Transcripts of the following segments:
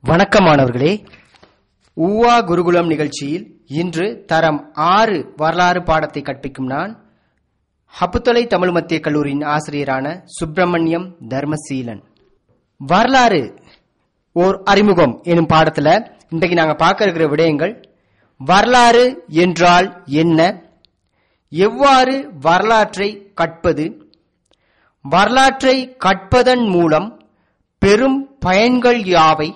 வணக்கம் மாணவர்களே ஊவா குருகுலம் நிகழ்ச்சியில் இன்று தரம் ஆறு வரலாறு பாடத்தை கற்பிக்கும் நான் ஹப்புத்தொலை தமிழ் மத்திய கல்லூரியின் ஆசிரியரான சுப்பிரமணியம் தர்மசீலன் வரலாறு ஓர் அறிமுகம் எனும் பாடத்துல இன்றைக்கு நாங்க பார்க்க இருக்கிற விடயங்கள் வரலாறு என்றால் என்ன எவ்வாறு வரலாற்றை கற்பது வரலாற்றை கற்பதன் மூலம் பெரும் பயன்கள் யாவை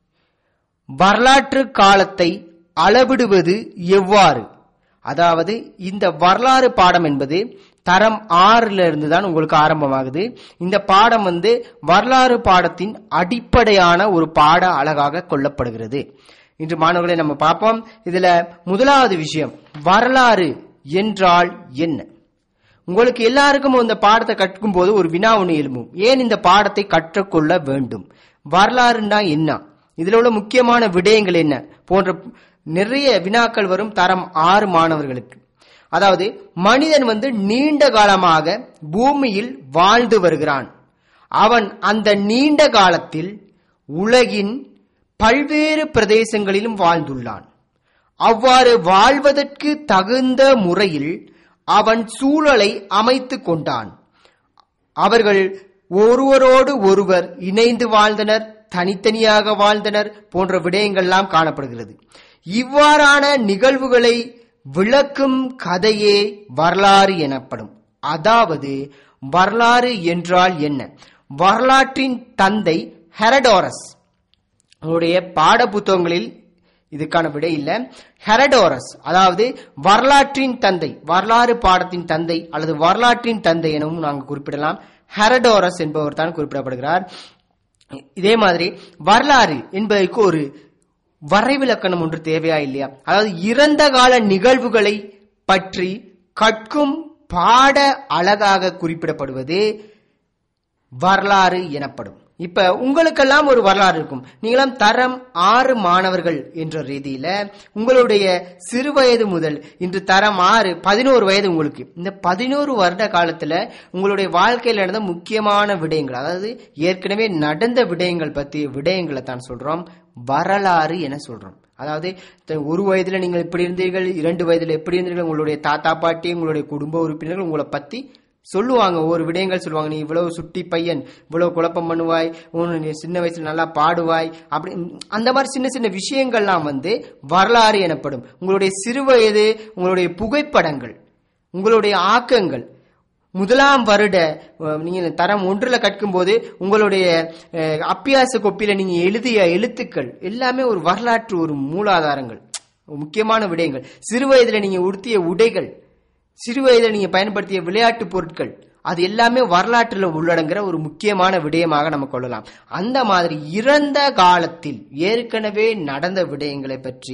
வரலாற்று காலத்தை அளவிடுவது எவ்வாறு அதாவது இந்த வரலாறு பாடம் என்பது தரம் ஆறுல இருந்து தான் உங்களுக்கு ஆரம்பமாகுது இந்த பாடம் வந்து வரலாறு பாடத்தின் அடிப்படையான ஒரு பாட அழகாக கொள்ளப்படுகிறது இன்று மாணவர்களை நம்ம பார்ப்போம் இதுல முதலாவது விஷயம் வரலாறு என்றால் என்ன உங்களுக்கு எல்லாருக்கும் இந்த பாடத்தை கற்கும் போது ஒரு வினா ஒன்று எழும்பும் ஏன் இந்த பாடத்தை கற்றுக்கொள்ள வேண்டும் வரலாறுன்னா என்ன இதுல உள்ள முக்கியமான விடயங்கள் என்ன போன்ற நிறைய வினாக்கள் வரும் தரம் ஆறு மாணவர்களுக்கு அதாவது மனிதன் வந்து நீண்ட காலமாக பூமியில் வாழ்ந்து வருகிறான் அவன் அந்த நீண்ட காலத்தில் உலகின் பல்வேறு பிரதேசங்களிலும் வாழ்ந்துள்ளான் அவ்வாறு வாழ்வதற்கு தகுந்த முறையில் அவன் சூழலை அமைத்துக் கொண்டான் அவர்கள் ஒருவரோடு ஒருவர் இணைந்து வாழ்ந்தனர் தனித்தனியாக வாழ்ந்தனர் போன்ற விடயங்கள்லாம் காணப்படுகிறது இவ்வாறான நிகழ்வுகளை விளக்கும் கதையே வரலாறு எனப்படும் அதாவது வரலாறு என்றால் என்ன வரலாற்றின் தந்தை ஹெரடோரஸ் அவருடைய பாட புத்தகங்களில் இதுக்கான விடை இல்ல ஹெரடோரஸ் அதாவது வரலாற்றின் தந்தை வரலாறு பாடத்தின் தந்தை அல்லது வரலாற்றின் தந்தை எனவும் நாங்கள் குறிப்பிடலாம் ஹெரடோரஸ் என்பவர் தான் குறிப்பிடப்படுகிறார் இதே மாதிரி வரலாறு என்பதற்கு ஒரு வரைவிலக்கணம் ஒன்று தேவையா இல்லையா அதாவது இறந்த கால நிகழ்வுகளை பற்றி கற்கும் பாட அழகாக குறிப்பிடப்படுவது வரலாறு எனப்படும் இப்ப உங்களுக்கெல்லாம் ஒரு வரலாறு இருக்கும் நீங்களாம் தரம் ஆறு மாணவர்கள் என்ற ரீதியில உங்களுடைய சிறு வயது முதல் இன்று தரம் ஆறு பதினோரு வயது உங்களுக்கு இந்த பதினோரு வருட காலத்துல உங்களுடைய வாழ்க்கையில் நடந்த முக்கியமான விடயங்கள் அதாவது ஏற்கனவே நடந்த விடயங்கள் பற்றிய விடயங்களை தான் சொல்றோம் வரலாறு என சொல்றோம் அதாவது ஒரு வயதுல நீங்கள் இப்படி இருந்தீர்கள் இரண்டு வயதுல எப்படி இருந்தீர்கள் உங்களுடைய தாத்தா பாட்டி உங்களுடைய குடும்ப உறுப்பினர்கள் உங்களை பத்தி சொல்லுவாங்க ஒரு விடயங்கள் சொல்லுவாங்க நீ இவ்வளவு சுட்டி பையன் இவ்வளவு குழப்பம் பண்ணுவாய் நீ சின்ன வயசுல நல்லா பாடுவாய் அப்படி அந்த மாதிரி சின்ன சின்ன விஷயங்கள்லாம் வந்து வரலாறு எனப்படும் உங்களுடைய சிறு வயது உங்களுடைய புகைப்படங்கள் உங்களுடைய ஆக்கங்கள் முதலாம் வருட நீங்க தரம் ஒன்றுல கற்கும் போது உங்களுடைய அப்பியாச கொப்பில நீங்க எழுதிய எழுத்துக்கள் எல்லாமே ஒரு வரலாற்று ஒரு மூலாதாரங்கள் முக்கியமான விடயங்கள் சிறு வயதுல நீங்க உடுத்திய உடைகள் சிறு வயதில் நீங்க பயன்படுத்திய விளையாட்டு பொருட்கள் அது எல்லாமே வரலாற்றில் உள்ளடங்குற ஒரு முக்கியமான விடயமாக நம்ம கொள்ளலாம் அந்த மாதிரி இறந்த காலத்தில் ஏற்கனவே நடந்த விடயங்களை பற்றி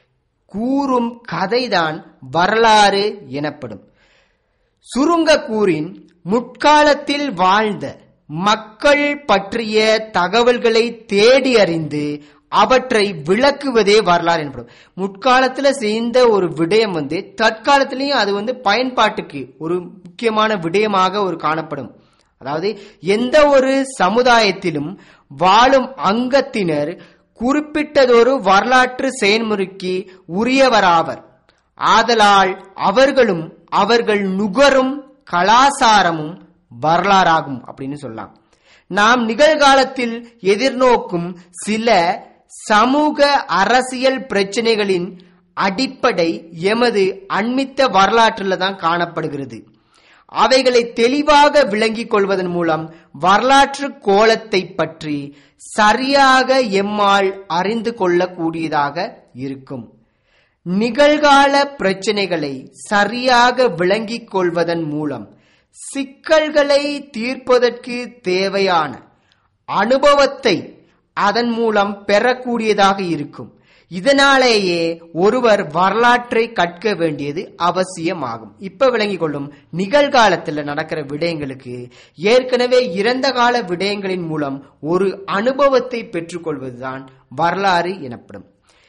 கூறும் கதைதான் வரலாறு எனப்படும் சுருங்க கூறின் முற்காலத்தில் வாழ்ந்த மக்கள் பற்றிய தகவல்களை தேடி அறிந்து அவற்றை விளக்குவதே வரலாறு எனப்படும் முற்காலத்துல செய்த ஒரு விடயம் வந்து தற்காலத்திலையும் அது வந்து பயன்பாட்டுக்கு ஒரு முக்கியமான விடயமாக ஒரு காணப்படும் அதாவது எந்த ஒரு சமுதாயத்திலும் வாழும் அங்கத்தினர் குறிப்பிட்டதொரு வரலாற்று செயல்முறைக்கு உரியவராவர் ஆதலால் அவர்களும் அவர்கள் நுகரும் கலாசாரமும் வரலாறாகும் அப்படின்னு சொல்லலாம் நாம் நிகழ்காலத்தில் எதிர்நோக்கும் சில சமூக அரசியல் பிரச்சனைகளின் அடிப்படை எமது அண்மித்த வரலாற்றில் தான் காணப்படுகிறது அவைகளை தெளிவாக விளங்கிக் கொள்வதன் மூலம் வரலாற்று கோலத்தை பற்றி சரியாக எம்மால் அறிந்து கொள்ளக்கூடியதாக இருக்கும் நிகழ்கால பிரச்சனைகளை சரியாக விளங்கிக் கொள்வதன் மூலம் சிக்கல்களை தீர்ப்பதற்கு தேவையான அனுபவத்தை அதன் மூலம் பெறக்கூடியதாக இருக்கும் இதனாலேயே ஒருவர் வரலாற்றை கற்க வேண்டியது அவசியமாகும் இப்ப விளங்கிக் கொள்ளும் நிகழ்காலத்தில் நடக்கிற விடயங்களுக்கு ஏற்கனவே இறந்த கால விடயங்களின் மூலம் ஒரு அனுபவத்தை பெற்றுக்கொள்வதுதான் வரலாறு எனப்படும்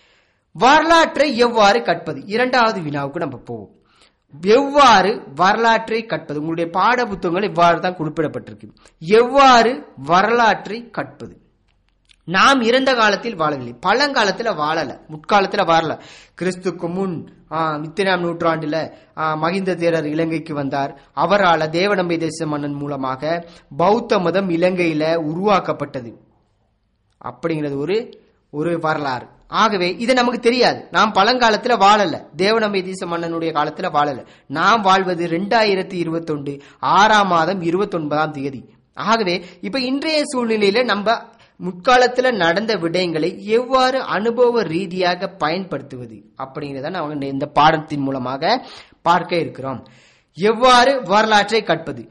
வரலாற்றை எவ்வாறு கற்பது இரண்டாவது வினாவுக்கு நம்ம போவோம் எவ்வாறு வரலாற்றை கற்பது உங்களுடைய பாட புத்தகங்கள் இவ்வாறு தான் குறிப்பிடப்பட்டிருக்கு எவ்வாறு வரலாற்றை கற்பது நாம் இறந்த காலத்தில் வாழவில்லை பழங்காலத்துல வாழல முற்காலத்துல வாழல கிறிஸ்துக்கு முன் ஆஹ், இத்தனாம் நூற்றாண்டுல ஆஹ், மகிந்த தேரர் இலங்கைக்கு வந்தார் அவரால தேவநம்பை தேச மன்னன் மூலமாக பௌத்த மதம் இலங்கையில உருவாக்கப்பட்டது அப்படிங்கிறது ஒரு ஒரு வரலாறு ஆகவே இது நமக்கு தெரியாது நாம் பழங்காலத்துல வாழல தேவநம்பை தேச மன்னனுடைய காலத்துல வாழல நாம் வாழ்வது ரெண்டாயிரத்தி இருபத்தொன்று ஆறாம் மாதம் இருபத்தொன்பதாம் தேதி ஆகவே இப்ப இன்றைய சூழ்நிலையில நம்ம முற்காலத்துல நடந்த விடயங்களை எவ்வாறு அனுபவ ரீதியாக பயன்படுத்துவது அப்படிங்கிறத நாம இந்த பாடத்தின் மூலமாக பார்க்க இருக்கிறோம் எவ்வாறு வரலாற்றை கற்பது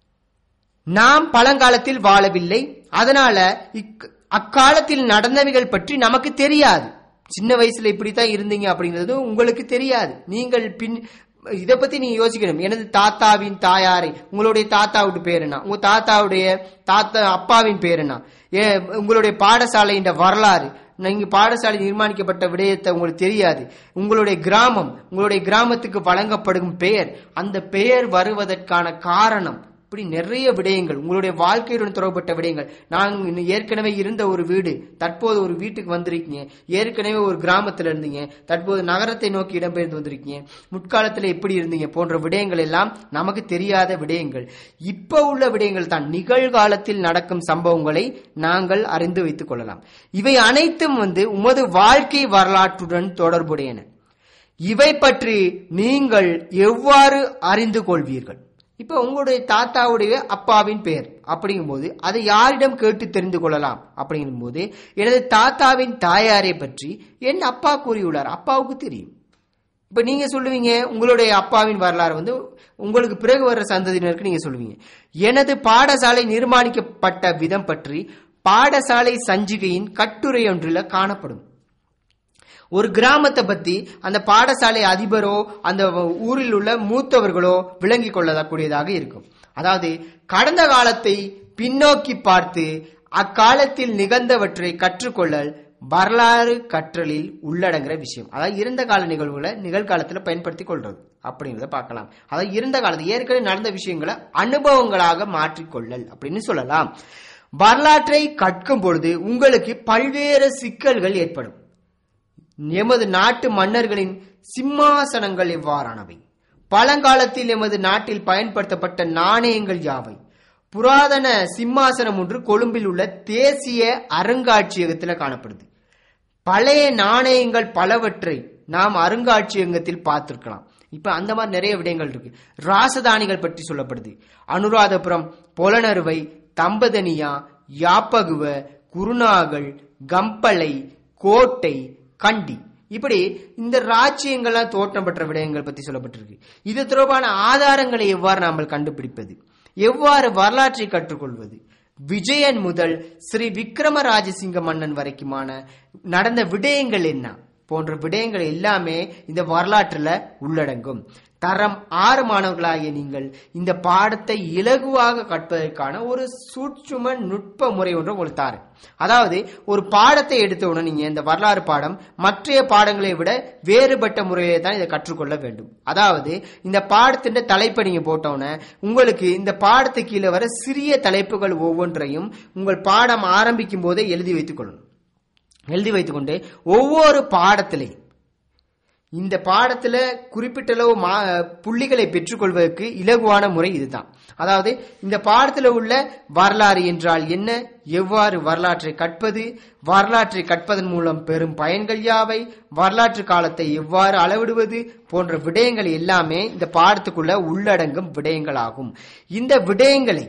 நாம் பழங்காலத்தில் வாழவில்லை அதனால இக்- அக்காலத்தில் நடந்தவைகள் பற்றி நமக்கு தெரியாது சின்ன வயசுல இப்படித்தான் இருந்தீங்க அப்படிங்கிறது உங்களுக்கு தெரியாது நீங்கள் பின் இத பத்தி நீங்க யோசிக்கணும் எனது தாத்தாவின் தாயாரை உங்களுடைய தாத்தாவுடைய பேர் என்ன உங்க தாத்தாவுடைய தாத்தா அப்பாவின் பேர் என்ன ஏ, உங்களுடைய பாடசாலையின் வரலாறு நீங்க பாடசாலை நிர்மாணிக்கப்பட்ட விடயத்தை உங்களுக்கு தெரியாது உங்களுடைய கிராமம் உங்களுடைய கிராமத்துக்கு வழங்கப்படும் பெயர் அந்த பெயர் வருவதற்கான காரணம் இப்படி நிறைய விடயங்கள் உங்களுடைய வாழ்க்கையுடன் தொடர்பட்ட விடயங்கள் நான் இன்னும் ஏற்கனவே இருந்த ஒரு வீடு தற்போது ஒரு வீட்டுக்கு வந்திருக்கீங்க ஏற்கனவே ஒரு கிராமத்துல இருந்தீங்க தற்போது நகரத்தை நோக்கி இடம்பெயர்ந்து வந்திருக்கீங்க முற்காலத்துல எப்படி இருந்தீங்க போன்ற விடயங்கள் எல்லாம் நமக்கு தெரியாத விடயங்கள் இப்ப உள்ள விடயங்கள் தான் நிகழ்காலத்தில் நடக்கும் சம்பவங்களை நாங்கள் அறிந்து வைத்துக் கொள்ளலாம் இவை அனைத்தும் வந்து உமது வாழ்க்கை வரலாற்றுடன் தொடர்புடையன இவை பற்றி நீங்கள் எவ்வாறு அறிந்து கொள்வீர்கள் இப்ப உங்களுடைய தாத்தாவுடைய அப்பாவின் பெயர் அப்படிங்கும்போது அதை யாரிடம் கேட்டு தெரிந்து கொள்ளலாம் அப்படிங்கும்போது எனது தாத்தாவின் தாயாரை பற்றி என் அப்பா கூறியுள்ளார் அப்பாவுக்கு தெரியும் இப்ப நீங்க சொல்லுவீங்க உங்களுடைய அப்பாவின் வரலாறு வந்து உங்களுக்கு பிறகு வர்ற சந்ததியினருக்கு நீங்க சொல்லுவீங்க எனது பாடசாலை நிர்மாணிக்கப்பட்ட விதம் பற்றி பாடசாலை சஞ்சிகையின் கட்டுரை ஒன்றில் காணப்படும் ஒரு கிராமத்தை பத்தி அந்த பாடசாலை அதிபரோ அந்த ஊரில் உள்ள மூத்தவர்களோ விளங்கிக் கொள்ளக்கூடியதாக இருக்கும் அதாவது கடந்த காலத்தை பின்னோக்கி பார்த்து அக்காலத்தில் நிகழ்ந்தவற்றை கற்றுக்கொள்ளல் வரலாறு கற்றலில் உள்ளடங்குற விஷயம் அதாவது இருந்த கால நிகழ்வுகளை நிகழ்காலத்துல பயன்படுத்திக் கொள்றது அப்படிங்கிறத பார்க்கலாம் அதாவது இருந்த காலத்து ஏற்கனவே நடந்த விஷயங்களை அனுபவங்களாக மாற்றிக்கொள்ளல் அப்படின்னு சொல்லலாம் வரலாற்றை கற்கும் பொழுது உங்களுக்கு பல்வேறு சிக்கல்கள் ஏற்படும் எமது நாட்டு மன்னர்களின் சிம்மாசனங்கள் எவ்வாறானவை பழங்காலத்தில் எமது நாட்டில் பயன்படுத்தப்பட்ட நாணயங்கள் யாவை புராதன சிம்மாசனம் ஒன்று கொழும்பில் உள்ள தேசிய அருங்காட்சியகத்தில் காணப்படுது பழைய நாணயங்கள் பலவற்றை நாம் அருங்காட்சியகத்தில் பார்த்திருக்கலாம் இப்ப அந்த மாதிரி நிறைய விடயங்கள் இருக்கு ராசதானிகள் பற்றி சொல்லப்படுது அனுராதபுரம் பொலனறுவை தம்பதனியா யாப்பகுவ குருநாகல் கம்பளை கோட்டை கண்டி இப்படி இந்த ராஜ்யங்கள்லாம் தோற்றம் பெற்ற விடயங்கள் பத்தி சொல்லப்பட்டிருக்கு இது தொடர்பான ஆதாரங்களை எவ்வாறு நாம் கண்டுபிடிப்பது எவ்வாறு வரலாற்றை கற்றுக்கொள்வது விஜயன் முதல் ஸ்ரீ விக்ரம ராஜசிங்க மன்னன் வரைக்குமான நடந்த விடயங்கள் என்ன போன்ற விடயங்கள் எல்லாமே இந்த வரலாற்றுல உள்ளடங்கும் தரம் ஆறு மாணவர்களாகிய நீங்கள் இந்த பாடத்தை இலகுவாக கற்பதற்கான ஒரு சூட்சும நுட்ப முறை ஒன்று உங்களுக்கு தாரு அதாவது ஒரு பாடத்தை எடுத்த உடனே நீங்க இந்த வரலாறு பாடம் மற்றைய பாடங்களை விட வேறுபட்ட முறையை தான் இதை கற்றுக்கொள்ள வேண்டும் அதாவது இந்த பாடத்தின் தலைப்பை நீங்க போட்டோன்னே உங்களுக்கு இந்த பாடத்து கீழே வர சிறிய தலைப்புகள் ஒவ்வொன்றையும் உங்கள் பாடம் ஆரம்பிக்கும் போதே எழுதி வைத்துக் கொள்ளணும் எழுதி வைத்துக்கொண்டு ஒவ்வொரு பாடத்திலையும் இந்த பாடத்துல குறிப்பிட்ட அளவு மா புள்ளிகளை பெற்றுக்கொள்வதற்கு இலகுவான முறை இதுதான் அதாவது இந்த பாடத்துல உள்ள வரலாறு என்றால் என்ன எவ்வாறு வரலாற்றை கற்பது வரலாற்றை கற்பதன் மூலம் பெறும் பயன்கள் யாவை வரலாற்று காலத்தை எவ்வாறு அளவிடுவது போன்ற விடயங்கள் எல்லாமே இந்த பாடத்துக்குள்ள உள்ளடங்கும் விடயங்களாகும் இந்த விடயங்களை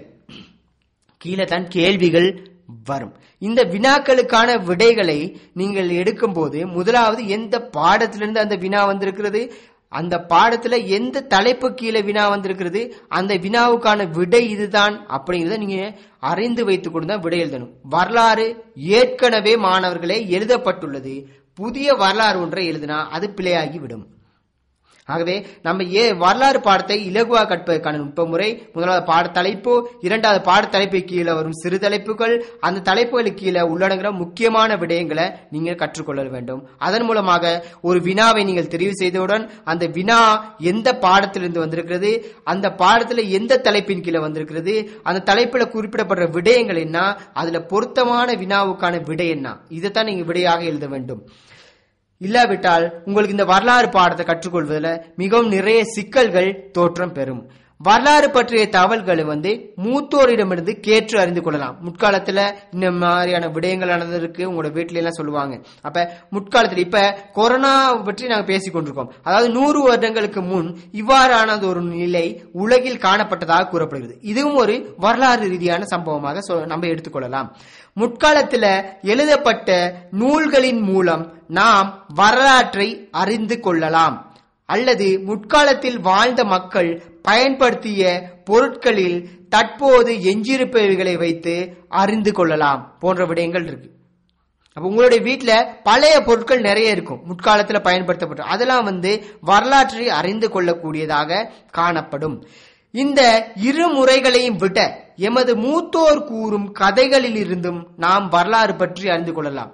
கீழே தான் கேள்விகள் வரும் இந்த வினாக்களுக்கான விடைகளை நீங்கள் எடுக்கும்போது முதலாவது எந்த பாடத்திலிருந்து அந்த வினா வந்திருக்கிறது அந்த பாடத்துல எந்த தலைப்பு கீழே வினா வந்திருக்கிறது அந்த வினாவுக்கான விடை இதுதான் அப்படிங்கிறத நீங்க அறிந்து வைத்துக் கொண்டு தான் விடை எழுதணும் வரலாறு ஏற்கனவே மாணவர்களே எழுதப்பட்டுள்ளது புதிய வரலாறு ஒன்றை எழுதினா அது பிழையாகி விடும் ஆகவே நம்ம ஏ வரலாறு பாடத்தை இலகுவா கற்பதற்கான நுட்ப முறை முதலாவது பாட தலைப்பு இரண்டாவது பாட தலைப்பு கீழே வரும் சிறு தலைப்புகள் அந்த தலைப்புகளுக்கு கீழே உள்ளடங்குற முக்கியமான விடயங்களை நீங்கள் கற்றுக்கொள்ள வேண்டும் அதன் மூலமாக ஒரு வினாவை நீங்கள் தெரிவு செய்தவுடன் அந்த வினா எந்த பாடத்திலிருந்து வந்திருக்கிறது அந்த பாடத்துல எந்த தலைப்பின் கீழே வந்திருக்கிறது அந்த தலைப்புல குறிப்பிடப்படுற விடயங்கள் என்ன அதுல பொருத்தமான வினாவுக்கான விடை என்ன இதைத்தான் நீங்க விடையாக எழுத வேண்டும் இல்லாவிட்டால் உங்களுக்கு இந்த வரலாறு பாடத்தை கற்றுக்கொள்வதில் மிகவும் நிறைய சிக்கல்கள் தோற்றம் பெறும் வரலாறு பற்றிய தகவல்களை வந்து மூத்தோரிடமிருந்து கேட்டு அறிந்து கொள்ளலாம் முற்காலத்துல இந்த மாதிரியான விடயங்கள் நடந்திருக்கு உங்களோட வீட்டுல எல்லாம் சொல்லுவாங்க அப்ப முற்காலத்துல இப்ப கொரோனா பற்றி நாங்க பேசிக் கொண்டிருக்கோம் அதாவது நூறு வருடங்களுக்கு முன் இவ்வாறானது ஒரு நிலை உலகில் காணப்பட்டதாக கூறப்படுகிறது இதுவும் ஒரு வரலாறு ரீதியான சம்பவமாக சொ- நம்ம எடுத்துக்கொள்ளலாம் முற்காலத்துல எழுதப்பட்ட நூல்களின் மூலம் நாம் வரலாற்றை அறிந்து கொள்ளலாம் அல்லது முற்காலத்தில் வாழ்ந்த மக்கள் பயன்படுத்திய பொருட்களில் தற்போது எஞ்சியிருப்பவைகளை வைத்து அறிந்து கொள்ளலாம் போன்ற விடயங்கள் இருக்கு அப்ப உங்களுடைய வீட்ல பழைய பொருட்கள் நிறைய இருக்கும் முற்காலத்துல பயன்படுத்தப்பட்ட அதெல்லாம் வந்து வரலாற்றை அறிந்து கொள்ளக்கூடியதாக காணப்படும் இந்த இரு முறைகளையும் விட எமது மூத்தோர் கூறும் கதைகளில் இருந்தும் நாம் வரலாறு பற்றி அறிந்து கொள்ளலாம்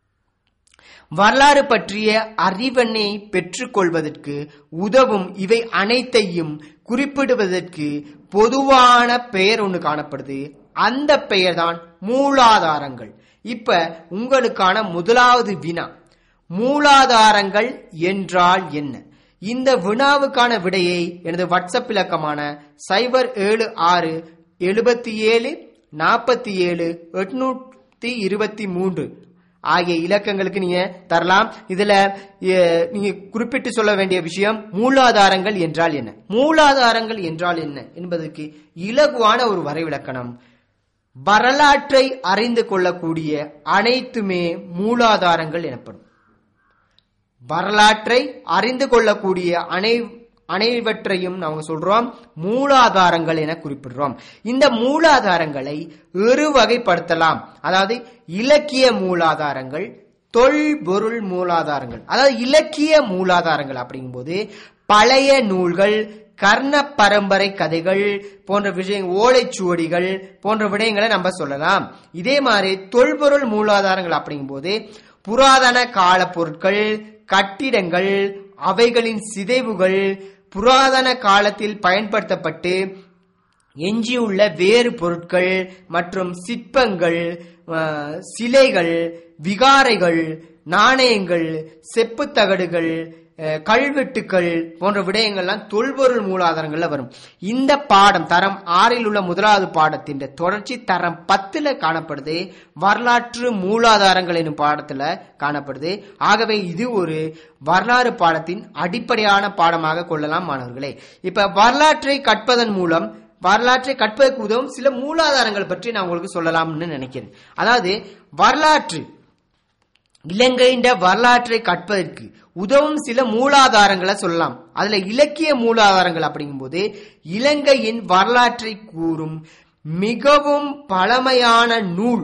வரலாறு பற்றிய அறிவனை பெற்றுக்கொள்வதற்கு உதவும் இவை அனைத்தையும் குறிப்பிடுவதற்கு பொதுவான பெயர் ஒன்று காணப்படுது அந்த பெயர்தான் மூலாதாரங்கள் இப்ப உங்களுக்கான முதலாவது வினா மூலாதாரங்கள் என்றால் என்ன இந்த வினாவுக்கான விடையை எனது வாட்ஸ்அப் இலக்கமான சைபர் ஏழு ஆறு எழுபத்தி ஏழு நாற்பத்தி ஏழு எட்நூத்தி இருபத்தி மூன்று ஆகிய இலக்கங்களுக்கு நீங்க தரலாம் இதுல எ, நீங்க குறிப்பிட்டு சொல்ல வேண்டிய விஷயம் மூலாதாரங்கள் என்றால் என்ன மூலாதாரங்கள் என்றால் என்ன என்பதற்கு இலகுவான ஒரு வரைவிலக்கணம் வரலாற்றை அறிந்து கொள்ளக்கூடிய அனைத்துமே மூலாதாரங்கள் எனப்படும் வரலாற்றை அறிந்து கொள்ளக்கூடிய அனை அனைவற்றையும் நாங்க சொல்றோம் மூலாதாரங்கள் என குறிப்பிடுறோம் இந்த மூலாதாரங்களை இரு வகைப்படுத்தலாம் அதாவது இலக்கிய மூலாதாரங்கள் தொல்பொருள் மூலாதாரங்கள் அதாவது இலக்கிய மூலாதாரங்கள் அப்படிங்கும்போது பழைய நூல்கள் கர்ண பரம்பரை கதைகள் போன்ற விஷயம் ஓலைச்சுவடிகள் போன்ற விடயங்களை நம்ம சொல்லலாம் இதே மாதிரி தொல்பொருள் மூலாதாரங்கள் அப்படிங்கும்போது புராதன கால பொருட்கள் கட்டிடங்கள் அவைகளின் சிதைவுகள் புராதன காலத்தில் பயன்படுத்தப்பட்டு எஞ்சியுள்ள வேறு பொருட்கள் மற்றும் சிற்பங்கள் அஹ், சிலைகள் விகாரைகள் நாணயங்கள் செப்புத் தகடுகள் அஹ், கல்வெட்டுக்கள் போன்ற விடயங்கள்லாம் தொல்பொருள் மூலாதாரங்கள்ல வரும் இந்த பாடம் தரம் ஆறில் உள்ள முதலாவது பாடத்தின் தொடர்ச்சி தரம் பத்துல காணப்படுது வரலாற்று மூலாதாரங்கள் எனும் பாடத்துல காணப்படுது ஆகவே இது ஒரு வரலாறு பாடத்தின் அடிப்படையான பாடமாக கொள்ளலாம் மாணவர்களே இப்ப வரலாற்றை கற்பதன் மூலம் வரலாற்றை கற்பதற்கு உதவும் சில மூலாதாரங்கள் பற்றி நான் உங்களுக்கு சொல்லலாம்னு நினைக்கிறேன் அதாவது வரலாற்று இலங்கையின் வரலாற்றை கற்பதற்கு உதவும் சில மூலாதாரங்களை சொல்லலாம் அதுல இலக்கிய மூலாதாரங்கள் அப்படிங்கும்போது இலங்கையின் வரலாற்றை கூறும் மிகவும் பழமையான நூல்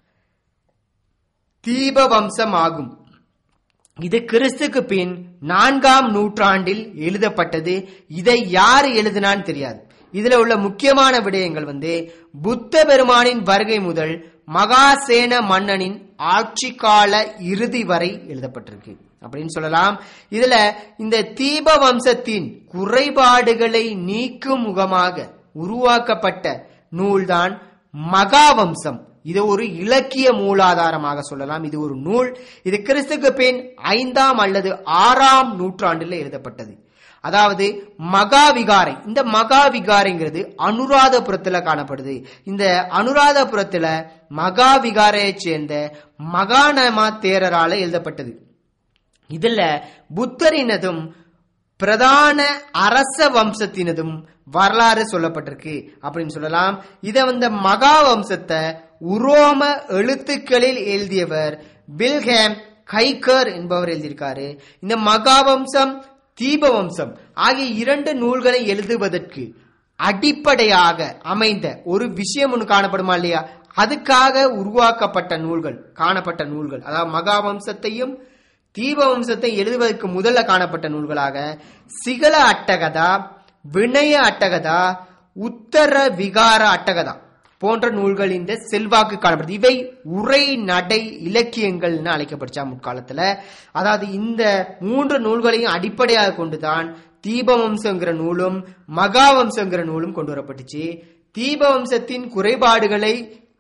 தீபவம்சம் ஆகும் இது கிறிஸ்துக்கு பின் நான்காம் நூற்றாண்டில் எழுதப்பட்டது இதை யார் எழுதினான்னு தெரியாது இதுல உள்ள முக்கியமான விடயங்கள் வந்து புத்த பெருமானின் வருகை முதல் மகாசேன மன்னனின் ஆட்சி கால இறுதி வரை எழுதப்பட்டிருக்கு அப்படின்னு சொல்லலாம் இதுல இந்த தீப வம்சத்தின் குறைபாடுகளை நீக்கும் முகமாக உருவாக்கப்பட்ட நூல்தான் மகாவம்சம் இது ஒரு இலக்கிய மூலாதாரமாக சொல்லலாம் இது ஒரு நூல் இது கிறிஸ்துக்கு பின் ஐந்தாம் அல்லது ஆறாம் நூற்றாண்டில் எழுதப்பட்டது அதாவது மகாவிகாரை இந்த மகாவிகாரைங்கிறது அனுராதபுரத்துல காணப்படுது இந்த அனுராதபுரத்துல மகாவிகாரையை சேர்ந்த மகாநமா தேரரால எழுதப்பட்டது இதுல புத்தரினதும் பிரதான அரச வம்சத்தினதும் வரலாறு சொல்லப்பட்டிருக்கு அப்படின்னு சொல்லலாம் இத வந்து மகா வம்சத்தை உரோம எழுத்துக்களில் எழுதியவர் பில்ஹேம் கைக்கர் என்பவர் எழுதியிருக்காரு இந்த மகாவம்சம் தீபவம்சம் ஆகிய இரண்டு நூல்களை எழுதுவதற்கு அடிப்படையாக அமைந்த ஒரு விஷயம் ஒன்று காணப்படுமா இல்லையா அதுக்காக உருவாக்கப்பட்ட நூல்கள் காணப்பட்ட நூல்கள் அதாவது மகாவம்சத்தையும் தீபவம்சத்தை எழுதுவதற்கு முதல்ல காணப்பட்ட நூல்களாக சிகள அட்டகதா வினய அட்டகதா உத்தர விகார அட்டகதா போன்ற நூல்கள் இந்த செல்வாக்கு காணப்படுது இவை உரை நடை இலக்கியங்கள்னு அழைக்கப்பட்டுச்சா முற்காலத்துல அதாவது இந்த மூன்று நூல்களையும் அடிப்படையாக கொண்டுதான் தீபவம்சங்கிற நூலும் மகாவம்சங்கிற நூலும் கொண்டு வரப்பட்டுச்சு தீபவம்சத்தின் குறைபாடுகளை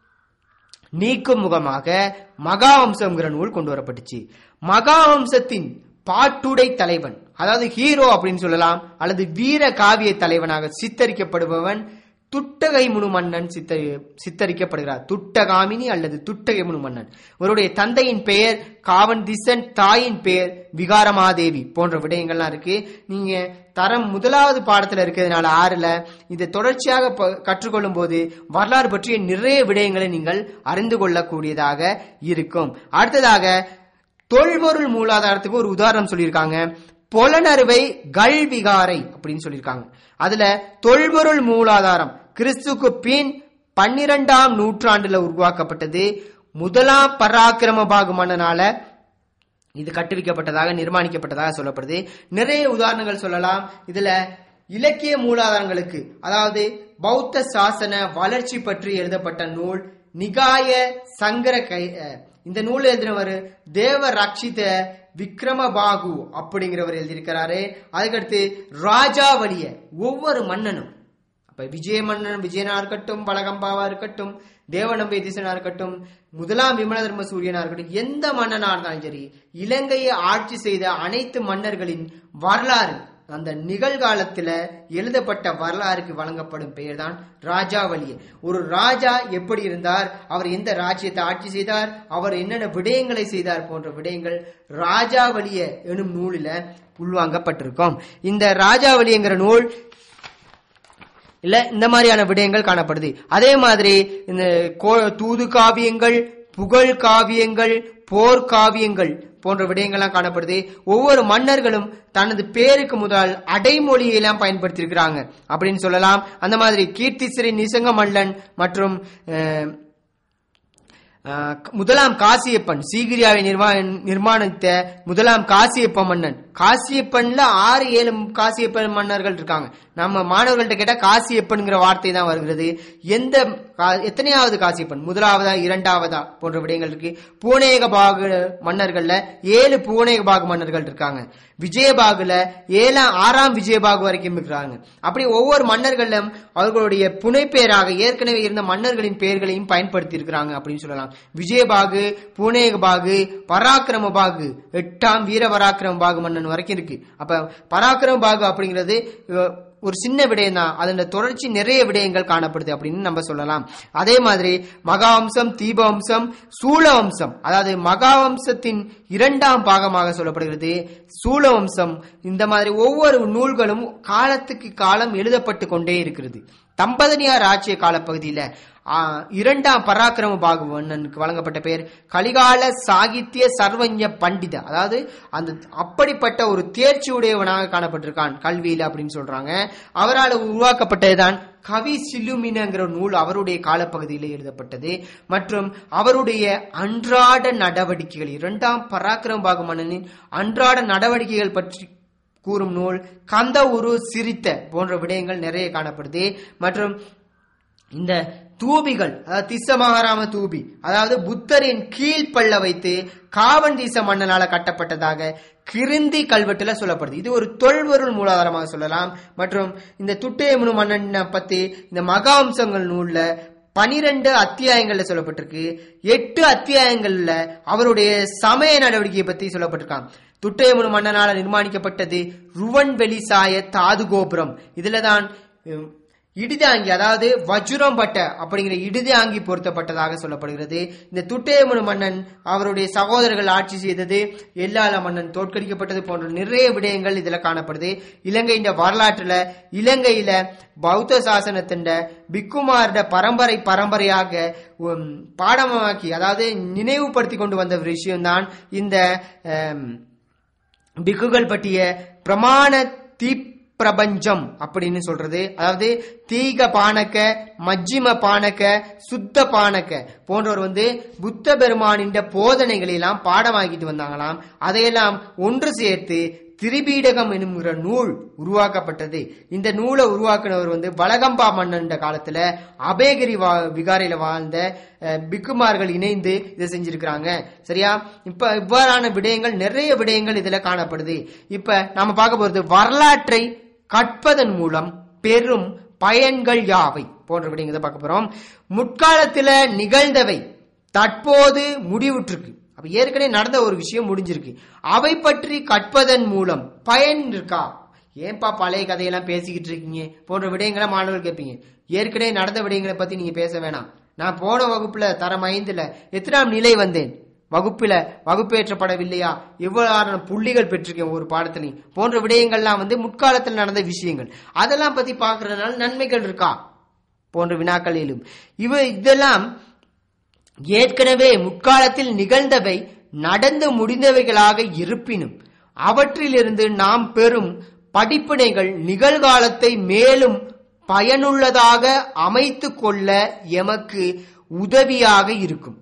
நீக்கும் முகமாக மகாவம்சங்கிற நூல் கொண்டு வரப்பட்டுச்சு மகாவம்சத்தின் பாட்டுடை தலைவன் அதாவது ஹீரோ அப்படின்னு சொல்லலாம் அல்லது வீர காவிய தலைவனாக சித்தரிக்கப்படுபவன் துட்டகை முனு மன்னன் சித்தரி சித்தரிக்கப்படுகிறார் துட்டகாமினி அல்லது துட்டகை முனு மன்னன் இவருடைய தந்தையின் பெயர் காவன் திசன் தாயின் பெயர் விகாரமாதேவி போன்ற விடயங்கள்லாம் இருக்கு நீங்க தரம் முதலாவது பாடத்துல இருக்கிறதுனால ஆறுல இதை தொடர்ச்சியாக ப- கற்றுக்கொள்ளும் போது வரலாறு பற்றிய நிறைய விடயங்களை நீங்கள் அறிந்து கொள்ளக்கூடியதாக இருக்கும் அடுத்ததாக தொல்பொருள் மூலாதாரத்துக்கு ஒரு உதாரணம் சொல்லியிருக்காங்க பொலனறுவை கல்விகாரை அப்படின்னு சொல்லியிருக்காங்க அதுல தொல்பொருள் மூலாதாரம் கிறிஸ்துக்கு பின் பன்னிரெண்டாம் நூற்றாண்டுல உருவாக்கப்பட்டது முதலாம் பராக்கிரம பாகு மன்னனால இது கட்டுவிக்கப்பட்டதாக நிர்மாணிக்கப்பட்டதாக சொல்லப்படுது நிறைய உதாரணங்கள் சொல்லலாம் இதுல இலக்கிய மூலாதாரங்களுக்கு அதாவது பௌத்த சாசன வளர்ச்சி பற்றி எழுதப்பட்ட நூல் நிகாய சங்கர கை அஹ், இந்த நூல் எழுதினவர் தேவ ரக்ஷித விக்ரமபாகு அப்படிங்கிறவர் எழுதியிருக்கிறாரு அதுக்கடுத்து ராஜாவலிய ஒவ்வொரு மன்னனும் அப்ப விஜய மன்னன் விஜயனா இருக்கட்டும் பலகம்பாவா இருக்கட்டும் தேவநம்பை திசனா இருக்கட்டும் முதலாம் விமல தர்ம சூரியனா இருக்கட்டும் எந்த மன்னனா இருந்தாலும் சரி இலங்கையை ஆட்சி செய்த அனைத்து மன்னர்களின் வரலாறு அந்த நிகழ்காலத்துல எழுதப்பட்ட வரலாறுக்கு வழங்கப்படும் பெயர் தான் ராஜாவலிய ஒரு ராஜா எப்படி இருந்தார் அவர் எந்த ராஜ்யத்தை ஆட்சி செய்தார் அவர் என்னென்ன விடயங்களை செய்தார் போன்ற விடயங்கள் ராஜாவலிய எனும் நூலில உள்வாங்கப்பட்டிருக்கும் இந்த ராஜாவலிங்கிற நூல் இல்ல இந்த மாதிரியான விடயங்கள் காணப்படுது அதே மாதிரி இந்த கோ- தூது காவியங்கள் புகழ் காவியங்கள் போர் காவியங்கள் போன்ற விடயங்கள்லாம் காணப்படுது ஒவ்வொரு மன்னர்களும் தனது பேருக்கு முதல் அடைமொழியை எல்லாம் பயன்படுத்தியிருக்கிறாங்க அப்படின்னு சொல்லலாம் அந்த மாதிரி கீர்த்திஸ்ரீ நிசங்க மல்லன் மற்றும் அஹ், ஆஹ் முதலாம் காசியப்பன் சீகிரியாவை நிர்மா நிர்மாணித்த முதலாம் காசியப்ப மன்னன் காசியப்பன்ல ஆறு ஏழு காசியப்பன் மன்னர்கள் இருக்காங்க நம்ம மாணவர்கள்ட்ட கேட்டா காசியப்பன்ங்கிற வார்த்தை தான் வருகிறது எந்த கா- எத்தனையாவது காசியப்பன் முதலாவதா இரண்டாவதா போன்ற விடயங்கள் இருக்கு பூனேக பாகு மன்னர்கள்ல ஏழு பூனேக பாகு மன்னர்கள் இருக்காங்க விஜயபாகுல ஏழாம் ஆறாம் விஜயபாகு வரைக்கும் இருக்கிறாங்க அப்படி ஒவ்வொரு மன்னர்களும் அவர்களுடைய புனைப்பெயராக ஏற்கனவே இருந்த மன்னர்களின் பெயர்களையும் பயன்படுத்தி இருக்கிறாங்க அப்படின்னு சொல்லலாம் விஜயபாகு பூனேகபாகு பராக்கிரம பாகு எட்டாம் வீர பராக்கிரம பாகு மன்னன் வரைக்கும் இருக்கு அப்ப பராக்கிரம பாகு அப்படிங்கிறது அஹ், ஒரு சின்ன விடயம் தான் அதன் தொடர்ச்சி நிறைய விடயங்கள் காணப்படுது அப்படின்னு நம்ம சொல்லலாம் அதே மாதிரி மகாவம்சம் தீபவம்சம் சூழவம்சம் அதாவது மகாவம்சத்தின் இரண்டாம் பாகமாக சொல்லப்படுகிறது சூழவம்சம் இந்த மாதிரி ஒவ்வொரு நூல்களும் காலத்துக்கு காலம் எழுதப்பட்டு கொண்டே இருக்கிறது தம்பதனியார் ஆட்சிய காலப்பகுதியில ஆ, இரண்டாம் பராக்கிரம பாகு மன்னனுக்கு வழங்கப்பட்ட பெயர் கலிகால சாகித்ய சர்வஞ பண்டித அதாவது அந்த அப்படிப்பட்ட ஒரு தேர்ச்சி உடையவனாக காணப்பட்டிருக்கான் கல்வியில அப்படின்னு சொல்றாங்க அவரால் உருவாக்கப்பட்டதுதான் கவி சிலுமினங்கிற நூல் அவருடைய காலப்பகுதியில் எழுதப்பட்டது மற்றும் அவருடைய அன்றாட நடவடிக்கைகள் இரண்டாம் பராக்கிரம பாகு மன்னனின் அன்றாட நடவடிக்கைகள் பற்றி கூறும் நூல் கந்த உரு சிரித்த போன்ற விடயங்கள் நிறைய காணப்படுது மற்றும் இந்த தூபிகள் அதாவது திஸ்ஸ மகாராம தூபி அதாவது புத்தரின் கீழ்ப்பள்ள வைத்து காவந்தீச மன்னனால கட்டப்பட்டதாக கிருந்தி கல்வெட்டுல சொல்லப்படுது இது ஒரு தொல்பொருள் மூலாதாரமாக சொல்லலாம் மற்றும் இந்த துட்டையமுனு மன்னனை பத்தி இந்த மகாம்சங்கள் நூல்ல பனிரெண்டு அத்தியாயங்கள்ல சொல்லப்பட்டிருக்கு எட்டு அத்தியாயங்கள்ல அவருடைய சமய நடவடிக்கையை பத்தி சொல்லப்பட்டிருக்காங்க துட்டையமுனு மன்னனால நிர்மாணிக்கப்பட்டது ருவன் வெளிசாய தாது கோபுரம் இதுலதான் உம், இடிதாங்கி அதாவது வஜ்ரம் பட்ட அப்படிங்கிற இடிதாங்கி பொருத்தப்பட்டதாக சொல்லப்படுகிறது இந்த துட்டையமுனு மன்னன் அவருடைய சகோதரர்கள் ஆட்சி செய்தது எல்லால மன்னன் தோற்கடிக்கப்பட்டது போன்ற நிறைய விடயங்கள் இதுல காணப்படுது இலங்கையின் வரலாற்றுல இலங்கையில பௌத்த சாசனத்தின் பிக்குமாரோட பரம்பரை பரம்பரையாக உம், பாடமாக்கி அதாவது நினைவுபடுத்தி கொண்டு வந்த விஷயம்தான் இந்த ஆம், பிக்குகள் பற்றிய பிரமாண தீ பிரபஞ்சம் அப்படின்னு சொல்றது அதாவது தீக பானக்க மஜ்ஜிம பானக்க சுத்த பானக்க போன்றவர் வந்து புத்த பெருமானின் போதனைகளை எல்லாம் பாடமாக்கிட்டு வந்தாங்களாம் அதையெல்லாம் ஒன்று சேர்த்து திரிபீடகம் என்கிற நூல் உருவாக்கப்பட்டது இந்த நூலை உருவாக்குனவர் வந்து வலகம்பா மன்னன் காலத்துல அபேகிரி வா விகாரையில வாழ்ந்த அஹ், பிக்குமார்கள் இணைந்து இதை செஞ்சிருக்கிறாங்க சரியா இப்ப இவ்வாறான விடயங்கள் நிறைய விடயங்கள் இதுல காணப்படுது இப்ப நாம பார்க்க போறது வரலாற்றை கற்பதன் மூலம் பெரும் பயன்கள் யாவை போன்ற விடயங்களை பார்க்க போறோம் முற்காலத்துல நிகழ்ந்தவை தற்போது முடிவுற்றிருக்கு அப்ப ஏற்கனவே நடந்த ஒரு விஷயம் முடிஞ்சிருக்கு அவை பற்றி கற்பதன் மூலம் பயன் இருக்கா ஏன்பா பழைய கதையெல்லாம் பேசிக்கிட்டு இருக்கீங்க போன்ற விடயங்களை மாணவர்கள் கேட்பீங்க ஏற்கனவே நடந்த விடயங்களை பத்தி நீங்க பேச வேணாம் நான் போன வகுப்புல தரம் ஐந்துல எத்தனாம் நிலை வந்தேன் வகுப்பில வகுப்பேற்றப்படவில்லையா எவ்வளவு புள்ளிகள் பெற்றிருக்கேன் ஒரு பாடத்திலையும் போன்ற விடயங்கள்லாம் வந்து முற்காலத்தில் நடந்த விஷயங்கள் அதெல்லாம் பத்தி பார்க்கறதுனால நன்மைகள் இருக்கா போன்ற வினாக்களிலும் இவ இதெல்லாம் ஏற்கனவே முற்காலத்தில் நிகழ்ந்தவை நடந்து முடிந்தவைகளாக இருப்பினும் அவற்றிலிருந்து நாம் பெறும் படிப்பினைகள் நிகழ்காலத்தை மேலும் பயனுள்ளதாக அமைத்துக் கொள்ள எமக்கு உதவியாக இருக்கும்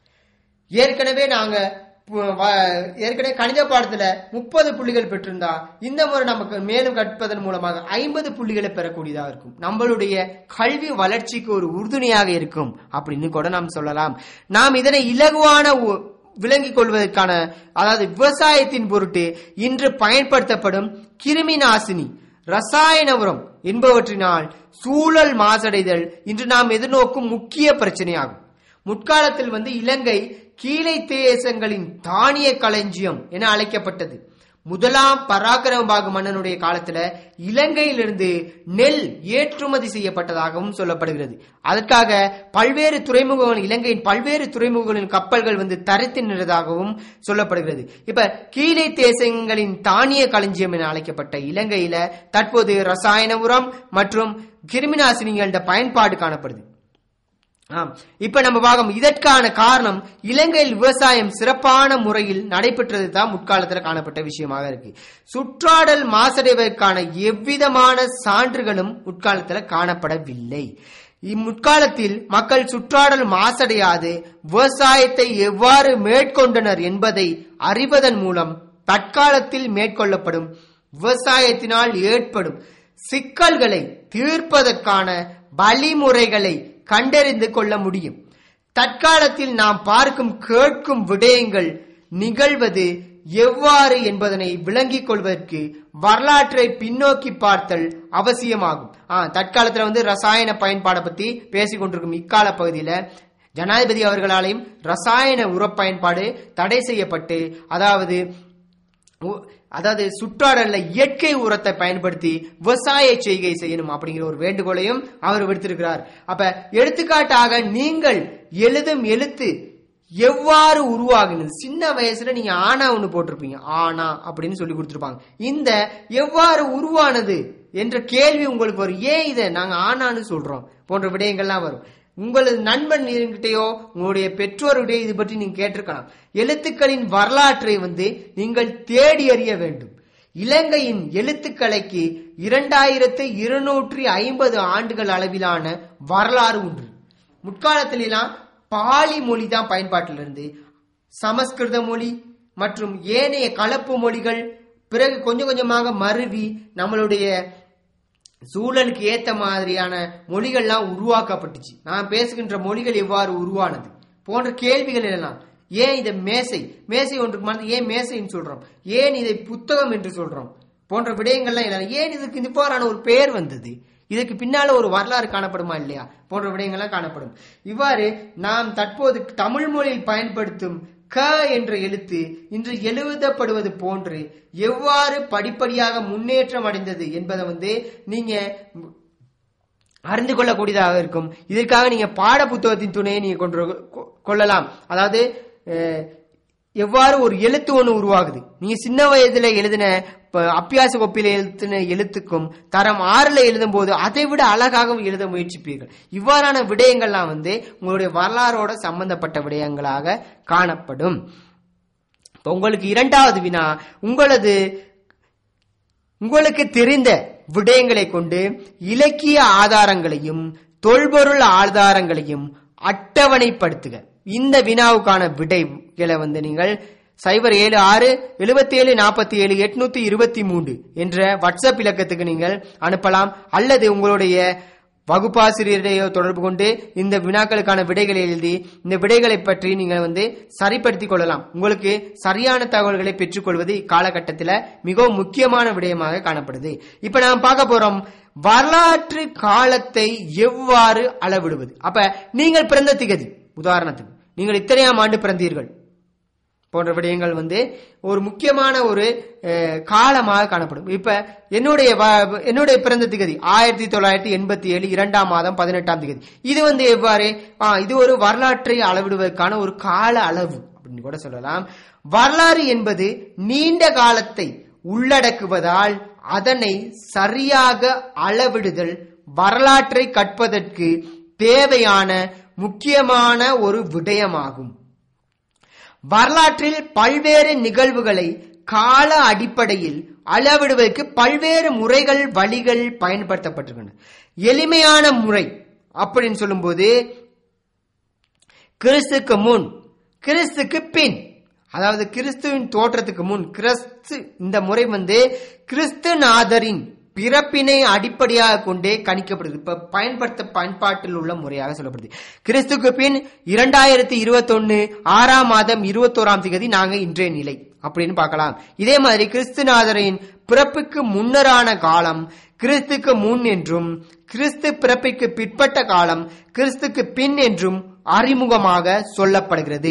ஏற்கனவே நாங்க பு- வ- ஏற்கனவே கணித பாடத்துல முப்பது புள்ளிகள் பெற்றிருந்தா இந்த முறை நமக்கு மேலும் கற்பதன் மூலமாக ஐம்பது புள்ளிகளை பெறக்கூடியதாக இருக்கும் நம்மளுடைய கல்வி வளர்ச்சிக்கு ஒரு உறுதுணையாக இருக்கும் அப்படின்னு கூட நாம் சொல்லலாம் நாம் இதனை இலகுவான உ- விளங்கிக் கொள்வதற்கான அதாவது விவசாயத்தின் பொருட்டு இன்று பயன்படுத்தப்படும் கிருமி நாசினி ரசாயன உரம் என்பவற்றினால் சூழல் மாசடைதல் இன்று நாம் எதிர்நோக்கும் முக்கிய பிரச்சனையாகும் முற்காலத்தில் வந்து இலங்கை கீழை தேசங்களின் தானிய களஞ்சியம் என அழைக்கப்பட்டது முதலாம் பராக்கிரமபாகு மன்னனுடைய காலத்துல இலங்கையிலிருந்து நெல் ஏற்றுமதி செய்யப்பட்டதாகவும் சொல்லப்படுகிறது அதற்காக பல்வேறு துறைமுகங்கள் இலங்கையின் பல்வேறு துறைமுகங்களின் கப்பல்கள் வந்து தரித்து நின்றதாகவும் சொல்லப்படுகிறது இப்ப கீழை தேசங்களின் தானிய களஞ்சியம் என அழைக்கப்பட்ட இலங்கையில தற்போது ரசாயன உரம் மற்றும் கிருமிநாசினிகள பயன்பாடு காணப்படுது ஆம் இப்ப நம்ம பார்க்கும் இதற்கான காரணம் இலங்கையில் விவசாயம் சிறப்பான முறையில் நடைபெற்றது தான் முற்காலத்தில் காணப்பட்ட விஷயமாக இருக்கு சுற்றாடல் மாசடைவதற்கான எவ்விதமான சான்றுகளும் முற்காலத்தில் காணப்படவில்லை இம்முற்காலத்தில் மக்கள் சுற்றாடல் மாசடையாது விவசாயத்தை எவ்வாறு மேற்கொண்டனர் என்பதை அறிவதன் மூலம் தற்காலத்தில் மேற்கொள்ளப்படும் விவசாயத்தினால் ஏற்படும் சிக்கல்களை தீர்ப்பதற்கான வழிமுறைகளை கண்டறிந்து கொள்ள முடியும் தற்காலத்தில் நாம் பார்க்கும் கேட்கும் விடயங்கள் நிகழ்வது எவ்வாறு என்பதனை விளங்கிக் கொள்வதற்கு வரலாற்றை பின்னோக்கி பார்த்தல் அவசியமாகும் ஆ தற்காலத்துல வந்து ரசாயன பயன்பாடை பத்தி பேசிக் கொண்டிருக்கும் இக்கால பகுதியில ஜனாதிபதி அவர்களாலையும் ரசாயன உர பயன்பாடு தடை செய்யப்பட்டு அதாவது உ- அதாவது சுற்றாடல்ல இயற்கை உரத்தை பயன்படுத்தி விவசாய செய்கை செய்யணும் அப்படிங்கிற ஒரு வேண்டுகோளையும் அவர் விடுத்திருக்கிறார் அப்ப எடுத்துக்காட்டாக நீங்கள் எழுதும் எழுத்து எவ்வாறு உருவாகினது சின்ன வயசுல நீங்க ஆனா ஒண்ணு போட்டிருப்பீங்க ஆனா அப்படின்னு சொல்லி கொடுத்திருப்பாங்க இந்த எவ்வாறு உருவானது என்ற கேள்வி உங்களுக்கு வரும் ஏன் இதை நாங்க ஆனான்னு சொல்றோம் போன்ற விடயங்கள்லாம் வரும் உங்களது நண்பன் கிட்டேயோ உங்களுடைய பெற்றோருடைய இது பற்றி நீங்க கேட்டிருக்கலாம் எழுத்துக்களின் வரலாற்றை வந்து நீங்கள் தேடி அறிய வேண்டும் இலங்கையின் எழுத்துக்கலைக்கு இரண்டாயிரத்து இருநூற்றி ஐம்பது ஆண்டுகள் அளவிலான வரலாறு உண்டு முற்காலத்திலாம் பாலி மொழி தான் பயன்பாட்டில் இருந்து சமஸ்கிருத மொழி மற்றும் ஏனைய கலப்பு மொழிகள் பிறகு கொஞ்சம் கொஞ்சமாக மருவி நம்மளுடைய சூழலுக்கு ஏத்த மாதிரியான மொழிகள்லாம் உருவாக்கப்பட்டுச்சு நான் பேசுகின்ற மொழிகள் எவ்வாறு உருவானது போன்ற கேள்விகள் எல்லாம் ஏன் இதை மேசை மேசை ஒன்றுக்கு மாதிரி ஏன் மேசைன்னு சொல்றோம் ஏன் இதை புத்தகம் என்று சொல்றோம் போன்ற விடயங்கள்லாம் இல்லை ஏன் இதுக்கு இவ்வாறான ஒரு பெயர் வந்தது இதுக்கு பின்னால ஒரு வரலாறு காணப்படுமா இல்லையா போன்ற விடயங்கள்லாம் காணப்படும் இவ்வாறு நாம் தற்போது தமிழ் மொழியில் பயன்படுத்தும் க என்ற எழுத்து இன்று எழுதப்படுவது போன்று எவ்வாறு படிப்படியாக முன்னேற்றம் அடைந்தது என்பதை வந்து நீங்க அறிந்து கொள்ளக்கூடியதாக இருக்கும் இதற்காக நீங்க பாட புத்தகத்தின் துணையை நீங்க கொண்டு கொ- கொள்ளலாம் அதாவது அஹ், எவ்வாறு ஒரு எழுத்து ஒன்று உருவாகுது நீங்க சின்ன வயதுல எழுதின ப- அப்பியாச கோப்பில எழுத்தின எழுத்துக்கும் தரம் ஆறுல எழுதும் போது அதை விட அழகாக எழுத முயற்சிப்பீர்கள் இவ்வாறான விடயங்கள்லாம் வந்து உங்களுடைய வரலாறோட சம்பந்தப்பட்ட விடயங்களாக காணப்படும் இப்ப உங்களுக்கு இரண்டாவது வினா உங்களது உங்களுக்கு தெரிந்த விடயங்களை கொண்டு இலக்கிய ஆதாரங்களையும் தொல்பொருள் ஆதாரங்களையும் அட்டவணைப்படுத்துக இந்த வினாவுக்கான விடைகளை வந்து நீங்கள் சைபர் ஏழு ஆறு எழுபத்தி ஏழு நாற்பத்தி ஏழு எட்நூத்தி இருபத்தி மூன்று என்ற வாட்ஸ்அப் இலக்கத்துக்கு நீங்கள் அனுப்பலாம் அல்லது உங்களுடைய வகுப்பாசிரியரையோ தொடர்பு கொண்டு இந்த வினாக்களுக்கான விடைகளை எழுதி இந்த விடைகளை பற்றி நீங்கள் வந்து சரிப்படுத்திக் கொள்ளலாம் உங்களுக்கு சரியான தகவல்களை பெற்றுக்கொள்வது இக்காலகட்டத்தில் மிகவும் முக்கியமான விடயமாக காணப்படுது இப்ப நாம் பார்க்க போறோம் வரலாற்று காலத்தை எவ்வாறு அளவிடுவது அப்ப நீங்கள் பிறந்த திகதி உதாரணத்துக்கு நீங்கள் இத்தனையாம் ஆண்டு பிறந்தீர்கள் போன்ற விடயங்கள் வந்து ஒரு முக்கியமான ஒரு அஹ், காலமாக காணப்படும் இப்ப என்னுடைய வ- என்னுடைய பிறந்த திகதி ஆயிரத்தி தொள்ளாயிரத்தி எண்பத்தி ஏழு இரண்டாம் மாதம் பதினெட்டாம் திகதி இது வந்து எவ்வாறு ஆ, இது ஒரு வரலாற்றை அளவிடுவதற்கான ஒரு கால அளவு அப்படின்னு கூட சொல்லலாம் வரலாறு என்பது நீண்ட காலத்தை உள்ளடக்குவதால் அதனை சரியாக அளவிடுதல் வரலாற்றை கற்பதற்கு தேவையான முக்கியமான ஒரு விடயமாகும் வரலாற்றில் பல்வேறு நிகழ்வுகளை கால அடிப்படையில் அளவிடுவதற்கு பல்வேறு முறைகள் வழிகள் பயன்படுத்தப்பட்டிருக்கின்றன எளிமையான முறை அப்படின்னு சொல்லும்போது கிறிஸ்துக்கு முன் கிறிஸ்துக்கு பின் அதாவது கிறிஸ்துவின் தோற்றத்துக்கு முன் கிறிஸ்து இந்த முறை வந்து கிறிஸ்துநாதரின் பிறப்பினை அடிப்படையாக கொண்டே கணிக்கப்படுது இப்ப பயன்படுத்த பயன்பாட்டில் உள்ள முறையாக சொல்லப்படுது கிறிஸ்துக்கு பின் இரண்டாயிரத்தி இருபத்தொன்னு ஆறாம் மாதம் இருபத்தோராம் திகதி நாங்க இன்றைய நிலை அப்படின்னு பார்க்கலாம் இதே மாதிரி கிறிஸ்துநாதரின் பிறப்புக்கு முன்னரான காலம் கிறிஸ்துக்கு முன் என்றும் கிறிஸ்து பிறப்பிற்கு பிற்பட்ட காலம் கிறிஸ்துக்கு பின் என்றும் அறிமுகமாக சொல்லப்படுகிறது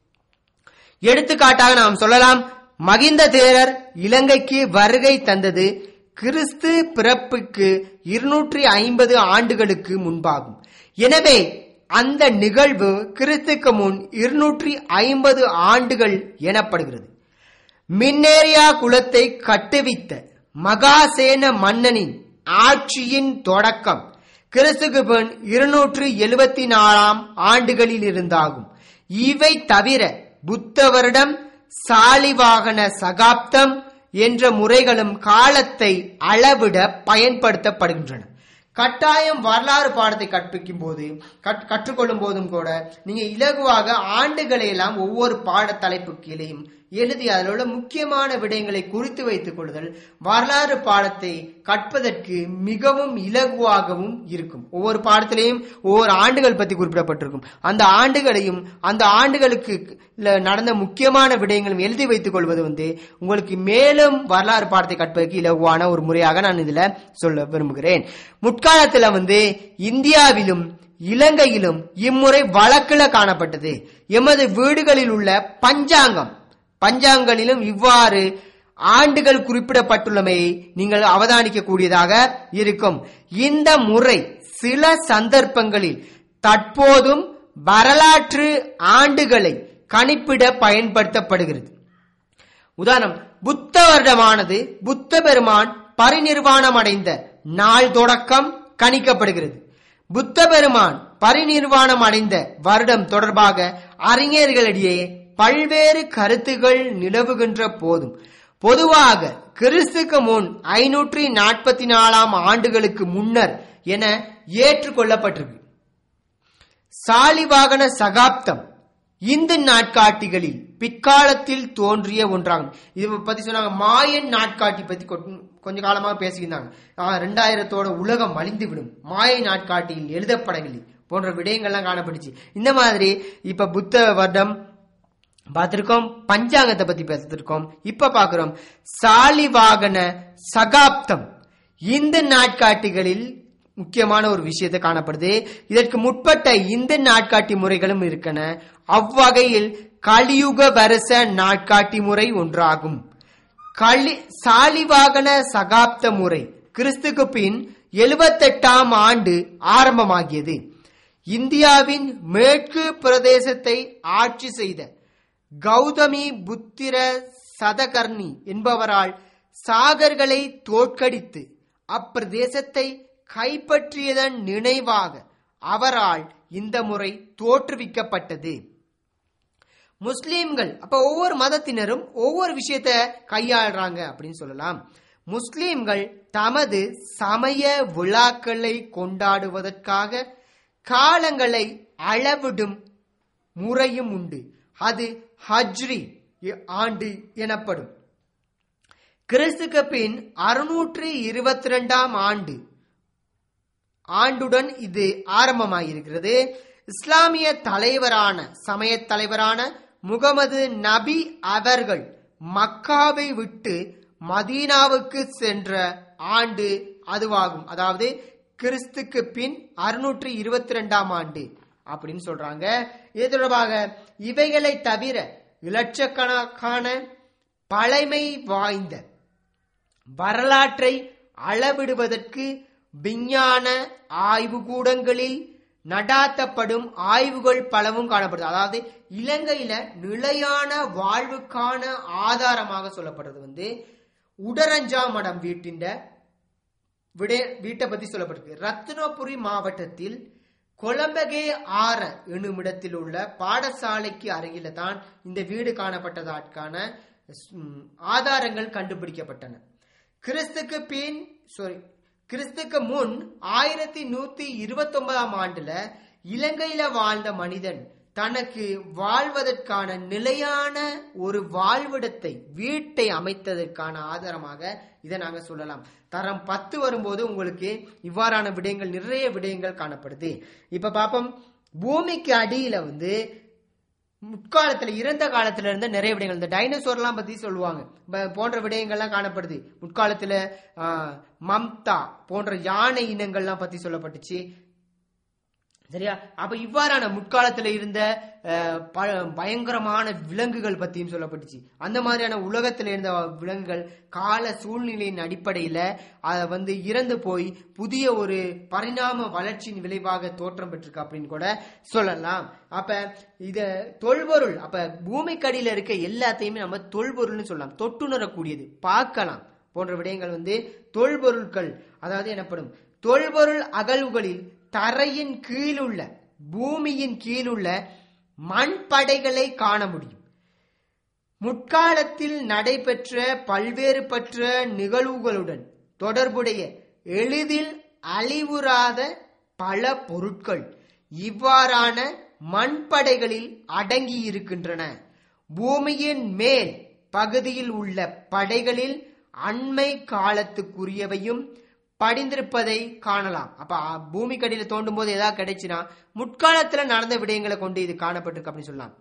எடுத்துக்காட்டாக நாம் சொல்லலாம் மகிந்த தேரர் இலங்கைக்கு வருகை தந்தது கிறிஸ்து பிறப்புக்கு இருநூற்றி ஐம்பது ஆண்டுகளுக்கு முன்பாகும் எனவே அந்த நிகழ்வு கிறிஸ்துக்கு முன் இருநூற்றி ஐம்பது ஆண்டுகள் எனப்படுகிறது மின்னேரியா குலத்தை கட்டுவித்த மகாசேன மன்னனின் ஆட்சியின் தொடக்கம் கிறிஸ்துக்கு பின் இருநூற்று எழுபத்தி நாலாம் ஆண்டுகளில் இருந்தாகும் இவை தவிர புத்த வருடம் சாலிவாகன சகாப்தம் என்ற முறைகளும் காலத்தை அளவிட பயன்படுத்தப்படுகின்றன கட்டாயம் வரலாறு பாடத்தை கற்பிக்கும் போது கற்- கற்றுக்கொள்ளும் போதும் கூட நீங்க இலகுவாக ஆண்டுகளை எல்லாம் ஒவ்வொரு பாட தலைப்பு கீழையும் எழுதி அதில் உள்ள முக்கியமான விடயங்களை குறித்து வைத்துக் கொள்ளுதல் வரலாறு பாடத்தை கற்பதற்கு மிகவும் இலகுவாகவும் இருக்கும் ஒவ்வொரு பாடத்திலையும் ஒவ்வொரு ஆண்டுகள் பற்றி குறிப்பிடப்பட்டிருக்கும் அந்த ஆண்டுகளையும் அந்த ஆண்டுகளுக்கு ல நடந்த முக்கியமான விடயங்களும் எழுதி வைத்துக் கொள்வது வந்து உங்களுக்கு மேலும் வரலாறு பாடத்தை கற்பதற்கு இலகுவான ஒரு முறையாக நான் இதுல சொல்ல விரும்புகிறேன் முற்காலத்துல வந்து இந்தியாவிலும் இலங்கையிலும் இம்முறை வழக்குல காணப்பட்டது எமது வீடுகளில் உள்ள பஞ்சாங்கம் பஞ்சாங்களிலும் இவ்வாறு ஆண்டுகள் குறிப்பிடப்பட்டுள்ளமையை நீங்கள் அவதானிக்க கூடியதாக இருக்கும் இந்த முறை சில சந்தர்ப்பங்களில் தற்போதும் வரலாற்று ஆண்டுகளை கணிப்பிட பயன்படுத்தப்படுகிறது உதாரணம் புத்த வருடமானது புத்த பெருமான் பரிநிர்வாணம் அடைந்த நாள் தொடக்கம் கணிக்கப்படுகிறது புத்த பெருமான் பரிநிர்வாணம் அடைந்த வருடம் தொடர்பாக அறிஞர்களிடையே பல்வேறு கருத்துகள் நிலவுகின்ற போதும் பொதுவாக கிறிஸ்துக்கு முன் ஐநூற்றி நாற்பத்தி நாலாம் ஆண்டுகளுக்கு முன்னர் என ஏற்றுக்கொள்ளப்பட்டிருக்கு சாலிவாகன சகாப்தம் இந்து நாட்காட்டிகளில் பிற்காலத்தில் தோன்றிய ஒன்றாகும் இது பத்தி சொன்னாங்க மாயன் நாட்காட்டி பத்தி கொ- கொஞ்ச காலமாக பேசியிருந்தாங்க ஆ, ரெண்டாயிரத்தோட உலகம் அழிந்து விடும் மாய நாட்காட்டியில் எழுதப்படவில்லை போன்ற விடயங்கள்லாம் காணப்பட்டுச்சு இந்த மாதிரி இப்ப புத்த வருடம் பார்த்திருக்கோம் பஞ்சாங்கத்தை பத்தி பேசிருக்கோம் இப்ப பாக்குறோம் சாலிவாகன சகாப்தம் இந்த நாட்காட்டிகளில் முக்கியமான ஒரு விஷயத்தை காணப்படுது இதற்கு முற்பட்ட இந்த நாட்காட்டி முறைகளும் இருக்கன அவ்வகையில் கலியுக வருஷ நாட்காட்டி முறை ஒன்றாகும் களி சாலிவாகன சகாப்த முறை கிறிஸ்துக்கு பின் எழுபத்தெட்டாம் ஆண்டு ஆரம்பமாகியது இந்தியாவின் மேற்கு பிரதேசத்தை ஆட்சி செய்த கௌதமி புத்திர சதகர்ணி என்பவரால் சாகர்களை தோற்கடித்து அப்பிரதேசத்தை கைப்பற்றியதன் நினைவாக அவரால் இந்த முறை தோற்றுவிக்கப்பட்டது முஸ்லிம்கள் அப்ப ஒவ்வொரு மதத்தினரும் ஒவ்வொரு விஷயத்த கையாளுறாங்க அப்படின்னு சொல்லலாம் முஸ்லிம்கள் தமது சமய விழாக்களை கொண்டாடுவதற்காக காலங்களை அளவிடும் முறையும் உண்டு அது ஹஜ்ரி ஆண்டு எனப்படும் கிறிஸ்துக்கு பின் அறுநூற்று இருபத்தி ரெண்டாம் ஆண்டு ஆண்டுடன் இது ஆரம்பமாயிருக்கிறது இஸ்லாமிய தலைவரான சமய தலைவரான முகமது நபி அவர்கள் மக்காவை விட்டு மதீனாவுக்கு சென்ற ஆண்டு அதுவாகும் அதாவது கிறிஸ்துக்கு பின் அறுநூற்று இருபத்தி ரெண்டாம் ஆண்டு அப்படின்னு சொல்றாங்க இது தொடர்பாக இவைகளை தவிர இலட்சக்கணக்கான பழமை வாய்ந்த வரலாற்றை அளவிடுவதற்கு விஞ்ஞான ஆய்வுகூடங்களில் நடாத்தப்படும் ஆய்வுகள் பலவும் காணப்படுது அதாவது இலங்கையில நிலையான வாழ்வுக்கான ஆதாரமாக சொல்லப்படுறது வந்து உடரஞ்சா மடம் வீட்டின் விட வீட்டை பத்தி சொல்லப்பட்டிருக்கு ரத்னபுரி மாவட்டத்தில் கொலம்பகே ஆற என்னுமிடத்தில் உள்ள பாடசாலைக்கு அருகில தான் இந்த வீடு காணப்பட்டதற்கான ம், ஆதாரங்கள் கண்டுபிடிக்கப்பட்டன கிறிஸ்துக்கு பின் சாரி கிறிஸ்துக்கு முன் ஆயிரத்தி நூத்தி இருபத்தி ஒன்பதாம் ஆண்டுல இலங்கையில வாழ்ந்த மனிதன் தனக்கு வாழ்வதற்கான நிலையான ஒரு வாழ்விடத்தை வீட்டை அமைத்ததற்கான ஆதாரமாக இதை நாங்க சொல்லலாம் தரம் பத்து வரும்போது உங்களுக்கு இவ்வாறான விடயங்கள் நிறைய விடயங்கள் காணப்படுது இப்ப பாப்போம் பூமிக்கு அடியில வந்து முற்காலத்துல இறந்த காலத்துல இருந்த நிறைய விடயங்கள் இந்த டைனோசோர்லாம் பத்தி சொல்லுவாங்க ப- போன்ற விடயங்கள்லாம் காணப்படுது முற்காலத்துல ஆ, மம்தா போன்ற யானை இனங்கள்லாம் பத்தி சொல்லப்பட்டுச்சு சரியா அப்ப இவ்வாறான முற்காலத்துல இருந்த அஹ், ப- பயங்கரமான விலங்குகள் பத்தியும் சொல்லப்பட்டுச்சு அந்த மாதிரியான உலகத்துல இருந்த விலங்குகள் கால சூழ்நிலையின் அடிப்படையில அத வந்து இறந்து போய் புதிய ஒரு பரிணாம வளர்ச்சியின் விளைவாக தோற்றம் பெற்றிருக்கு அப்படின்னு கூட சொல்லலாம் அப்ப இத தொல்பொருள் அப்ப பூமிக்கடியில இருக்க எல்லாத்தையுமே நம்ம தொல்பொருள்னு சொல்லலாம் தொட்டுணரக்கூடியது பார்க்கலாம் போன்ற விடயங்கள் வந்து தொல்பொருட்கள் அதாவது எனப்படும் தொல்பொருள் அகழ்வுகளில் தரையின் கீழுள்ள பூமியின் கீழுள்ள மண்படைகளை காண முடியும் முற்காலத்தில் நடைபெற்ற பல்வேறுபட்ட நிகழ்வுகளுடன் தொடர்புடைய எளிதில் அழிவுறாத பல பொருட்கள் இவ்வாறான மண்படைகளில் அடங்கி இருக்கின்றன பூமியின் மேல் பகுதியில் உள்ள படைகளில் அண்மை காலத்துக்குரியவையும் படிந்திருப்பதை காணலாம் அப்ப அ, பூமிக்கடியில தோண்டும் போது ஏதாவது கிடைச்சுன்னா முற்காலத்துல நடந்த விடயங்களை கொண்டு இது காணப்பட்டிருக்கு அப்படின்னு சொல்லலாம்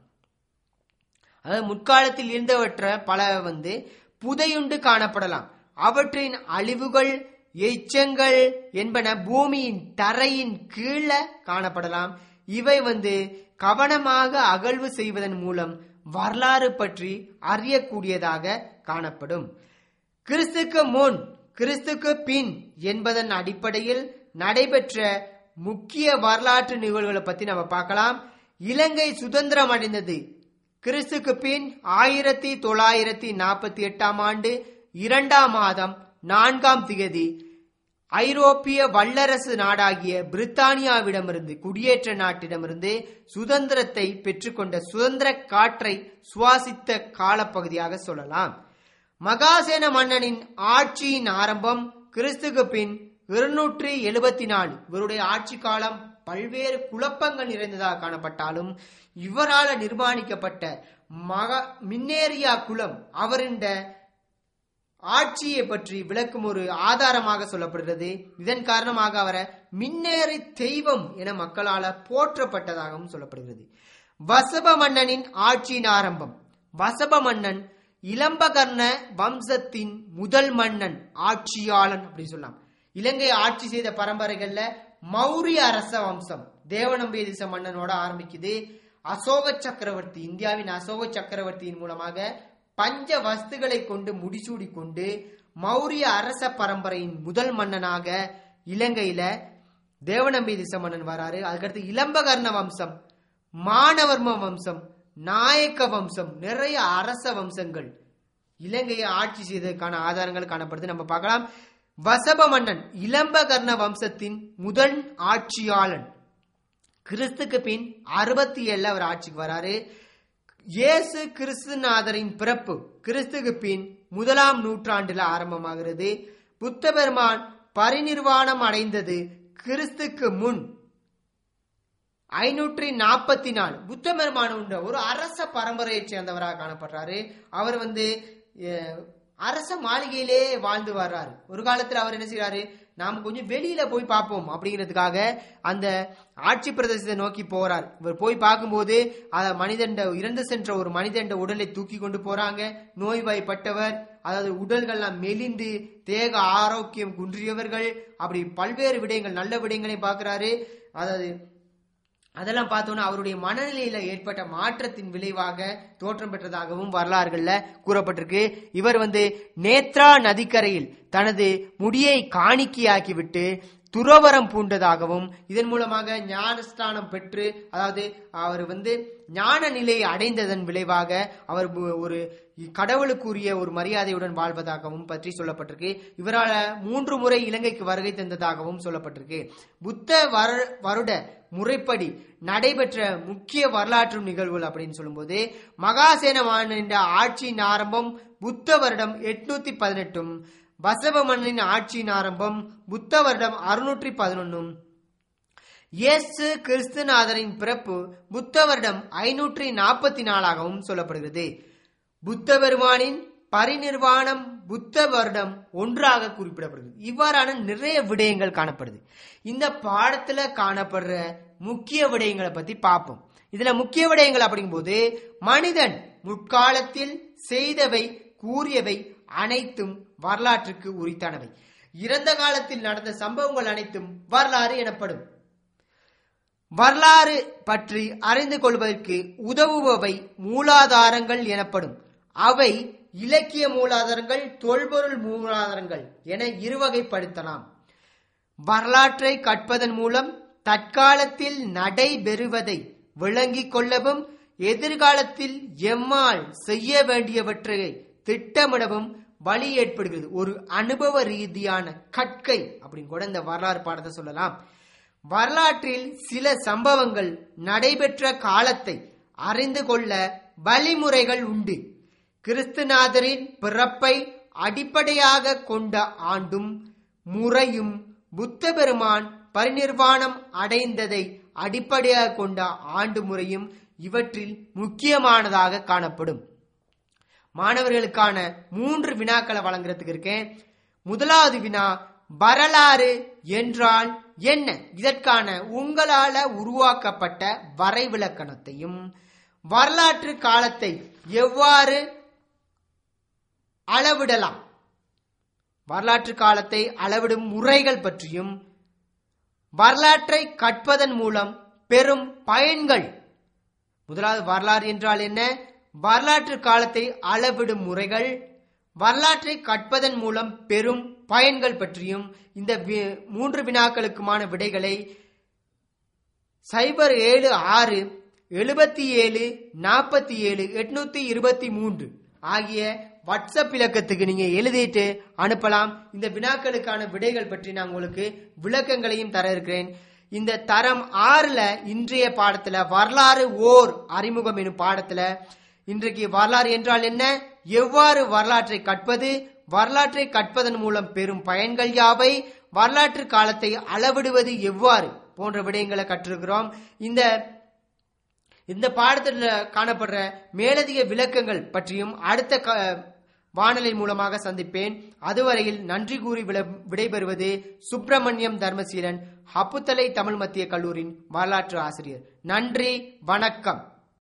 அதாவது முற்காலத்தில் இருந்தவற்றை பல வந்து புதையுண்டு காணப்படலாம் அவற்றின் அழிவுகள் எச்சங்கள் என்பன பூமியின் தரையின் கீழே காணப்படலாம் இவை வந்து கவனமாக அகழ்வு செய்வதன் மூலம் வரலாறு பற்றி அறியக்கூடியதாக காணப்படும் கிறிஸ்துக்கு முன் கிறிஸ்துக்கு பின் என்பதன் அடிப்படையில் நடைபெற்ற முக்கிய வரலாற்று நிகழ்வுகளை பத்தி நம்ம பார்க்கலாம் இலங்கை சுதந்திரம் அடைந்தது கிறிஸ்துக்கு பின் ஆயிரத்தி தொள்ளாயிரத்தி நாற்பத்தி எட்டாம் ஆண்டு இரண்டாம் மாதம் நான்காம் திகதி ஐரோப்பிய வல்லரசு நாடாகிய பிரித்தானியாவிடமிருந்து குடியேற்ற நாட்டிடமிருந்து சுதந்திரத்தை பெற்றுக்கொண்ட சுதந்திர காற்றை சுவாசித்த காலப்பகுதியாக சொல்லலாம் மகாசேன மன்னனின் ஆட்சியின் ஆரம்பம் கிறிஸ்துக்கு பின் இருநூற்றி எழுபத்தி நாலு இவருடைய ஆட்சி காலம் பல்வேறு குழப்பங்கள் நிறைந்ததாக காணப்பட்டாலும் இவரால் நிர்மாணிக்கப்பட்ட மக மின்னேரியா குலம் அவரின் ஆட்சியை பற்றி விளக்கும் ஒரு ஆதாரமாக சொல்லப்படுகிறது இதன் காரணமாக அவரை மின்னேறி தெய்வம் என மக்களால போற்றப்பட்டதாகவும் சொல்லப்படுகிறது வசப மன்னனின் ஆட்சியின் ஆரம்பம் வசப மன்னன் இளம்பகர்ண வம்சத்தின் முதல் மன்னன் ஆட்சியாளன் அப்படின்னு சொல்லலாம் இலங்கை ஆட்சி செய்த பரம்பரைகள்ல மௌரிய அரச வம்சம் தேவநம்பியதிச மன்னனோட ஆரம்பிக்குது அசோக சக்கரவர்த்தி இந்தியாவின் அசோக சக்கரவர்த்தியின் மூலமாக பஞ்ச வஸ்துகளை கொண்டு முடிசூடி கொண்டு மௌரிய அரச பரம்பரையின் முதல் மன்னனாக இலங்கையில தேவநம்பி திச மன்னன் வராரு அதுக்கடுத்து இளம்பகர்ண வம்சம் மானவர்ம வம்சம் நாயக்க வம்சம் நிறைய அரச வம்சங்கள் இலங்கையை ஆட்சி செய்ததற்கான ஆதாரங்கள் காணப்படுது நம்ம பார்க்கலாம் வசப மன்னன் இளம்பகர்ண வம்சத்தின் முதல் ஆட்சியாளன் கிறிஸ்துக்கு பின் அறுபத்தி ஏழுல அவர் ஆட்சிக்கு வராரு இயேசு கிறிஸ்துநாதரின் பிறப்பு கிறிஸ்துக்கு பின் முதலாம் நூற்றாண்டுல ஆரம்பமாகிறது புத்த பெருமான் பரிநிர்வாணம் அடைந்தது கிறிஸ்துக்கு முன் ஐநூற்றி நாற்பத்தி நாலு புத்த பெருமான் உண்ட ஒரு அரச பரம்பரையைச் சேர்ந்தவராக காணப்படுறாரு அவர் வந்து அஹ், அரச மாளிகையிலே வாழ்ந்து வர்றாரு ஒரு காலத்துல அவர் என்ன செய்றாரு நாம கொஞ்சம் வெளியில போய் பார்ப்போம் அப்படிங்கிறதுக்காக அந்த ஆட்சி பிரதேசத்தை நோக்கி போறார் இவர் போய் பார்க்கும்போது அத மனிதண்ட இறந்து சென்ற ஒரு மனிதண்ட உடலை தூக்கி கொண்டு போறாங்க நோய்வாய்ப்பட்டவர் அதாவது உடல்கள்லாம் மெலிந்து தேக ஆரோக்கியம் குன்றியவர்கள் அப்படி பல்வேறு விடயங்கள் நல்ல விடயங்களை பார்க்கிறாரு அதாவது அதெல்லாம் பார்த்தோன்னா அவருடைய மனநிலையில ஏற்பட்ட மாற்றத்தின் விளைவாக தோற்றம் பெற்றதாகவும் வரலாறுகள்ல கூறப்பட்டிருக்கு இவர் வந்து நேத்ரா நதிக்கரையில் தனது முடியை காணிக்கையாக்கிவிட்டு துறவரம் பூண்டதாகவும் இதன் மூலமாக ஞானஸ்தானம் பெற்று அதாவது அவர் வந்து ஞான நிலையை அடைந்ததன் விளைவாக அவர் பு- ஒரு கடவுளுக்குரிய ஒரு மரியாதையுடன் வாழ்வதாகவும் பற்றி சொல்லப்பட்டிருக்கு இவரால மூன்று முறை இலங்கைக்கு வருகை தந்ததாகவும் சொல்லப்பட்டிருக்கு புத்த வரு- வருட முறைப்படி நடைபெற்ற முக்கிய வரலாற்று நிகழ்வுகள் அப்படின்னு சொல்லும்போது மகாசேன மன்னனின் ஆட்சியின் ஆரம்பம் புத்த வருடம் எட்நூத்தி பதினெட்டும் பசவ மன்னனின் ஆட்சியின் ஆரம்பம் புத்த வருடம் அறுநூற்றி பதினொன்னும் இயேசு கிறிஸ்துநாதரின் பிறப்பு புத்த வருடம் ஐநூற்றி நாற்பத்தி நாலாகவும் சொல்லப்படுகிறது புத்த பெருமானின் பரிநிர்வாணம் புத்த வருடம் ஒன்றாக குறிப்பிடப்படுகிறது இவ்வாறான நிறைய விடயங்கள் காணப்படுது இந்த பாடத்துல காணப்படுற முக்கிய விடயங்களை பத்தி பார்ப்போம் இதுல முக்கிய விடயங்கள் அப்படிங்கும்போது மனிதன் முற்காலத்தில் செய்தவை கூறியவை அனைத்தும் வரலாற்றுக்கு உரித்தானவை இறந்த காலத்தில் நடந்த சம்பவங்கள் அனைத்தும் வரலாறு எனப்படும் வரலாறு பற்றி அறிந்து கொள்வதற்கு உதவுபவை மூலாதாரங்கள் எனப்படும் அவை இலக்கிய மூலாதாரங்கள் தொல்பொருள் மூலாதாரங்கள் என இருவகைப்படுத்தலாம் வரலாற்றை கற்பதன் மூலம் தற்காலத்தில் நடைபெறுவதை விளங்கிக் கொள்ளவும் எதிர்காலத்தில் எம்மால் செய்ய வேண்டியவற்றை திட்டமிடவும் வழி ஏற்படுகிறது ஒரு அனுபவ ரீதியான கற்கை அப்படின்னு கூட இந்த வரலாறு பாடத்தை சொல்லலாம் வரலாற்றில் சில சம்பவங்கள் நடைபெற்ற காலத்தை அறிந்து கொள்ள வழிமுறைகள் உண்டு கிறிஸ்துநாதரின் பிறப்பை அடிப்படையாக கொண்ட ஆண்டும் முறையும் புத்த பெருமான் பரிநிர்வாணம் அடைந்ததை அடிப்படையாக கொண்ட ஆண்டு முறையும் இவற்றில் முக்கியமானதாக காணப்படும் மாணவர்களுக்கான மூன்று வினாக்களை வழங்குறதுக்கு இருக்கேன் முதலாவது வினா வரலாறு என்றால் என்ன இதற்கான உங்களால உருவாக்கப்பட்ட வரைவிலக்கணத்தையும் வரலாற்று காலத்தை எவ்வாறு அளவிடலாம் வரலாற்று காலத்தை அளவிடும் முறைகள் பற்றியும் வரலாற்றை கற்பதன் மூலம் பெறும் பயன்கள் முதலாவது வரலாறு என்றால் என்ன வரலாற்று காலத்தை அளவிடும் முறைகள் வரலாற்றை கற்பதன் மூலம் பெறும் பயன்கள் பற்றியும் இந்த வி- மூன்று வினாக்களுக்குமான விடைகளை சைபர் ஏழு ஆறு எழுபத்தி ஏழு நாற்பத்தி ஏழு எட்நூத்தி இருபத்தி மூன்று ஆகிய வாட்ஸ்அப் இலக்கத்துக்கு நீங்க எழுதிட்டு அனுப்பலாம் இந்த வினாக்களுக்கான விடைகள் பற்றி நான் உங்களுக்கு விளக்கங்களையும் தர இருக்கிறேன் இந்த தரம் ஆறுல இன்றைய பாடத்துல வரலாறு ஓர் அறிமுகம் எனும் பாடத்துல இன்றைக்கு வரலாறு என்றால் என்ன எவ்வாறு வரலாற்றை கற்பது வரலாற்றை கற்பதன் மூலம் பெறும் பயன்கள் யாவை வரலாற்று காலத்தை அளவிடுவது எவ்வாறு போன்ற விடயங்களை கற்றிருக்கிறோம் இந்த இந்த பாடத்தில் காணப்படுற மேலதிக விளக்கங்கள் பற்றியும் அடுத்த க- வானொலி மூலமாக சந்திப்பேன் அதுவரையில் நன்றி கூறி விட- விடைபெறுவது சுப்பிரமணியம் தர்மசீலன் ஹப்புத்தலை தமிழ் மத்திய கல்லூரியின் வரலாற்று ஆசிரியர் நன்றி வணக்கம்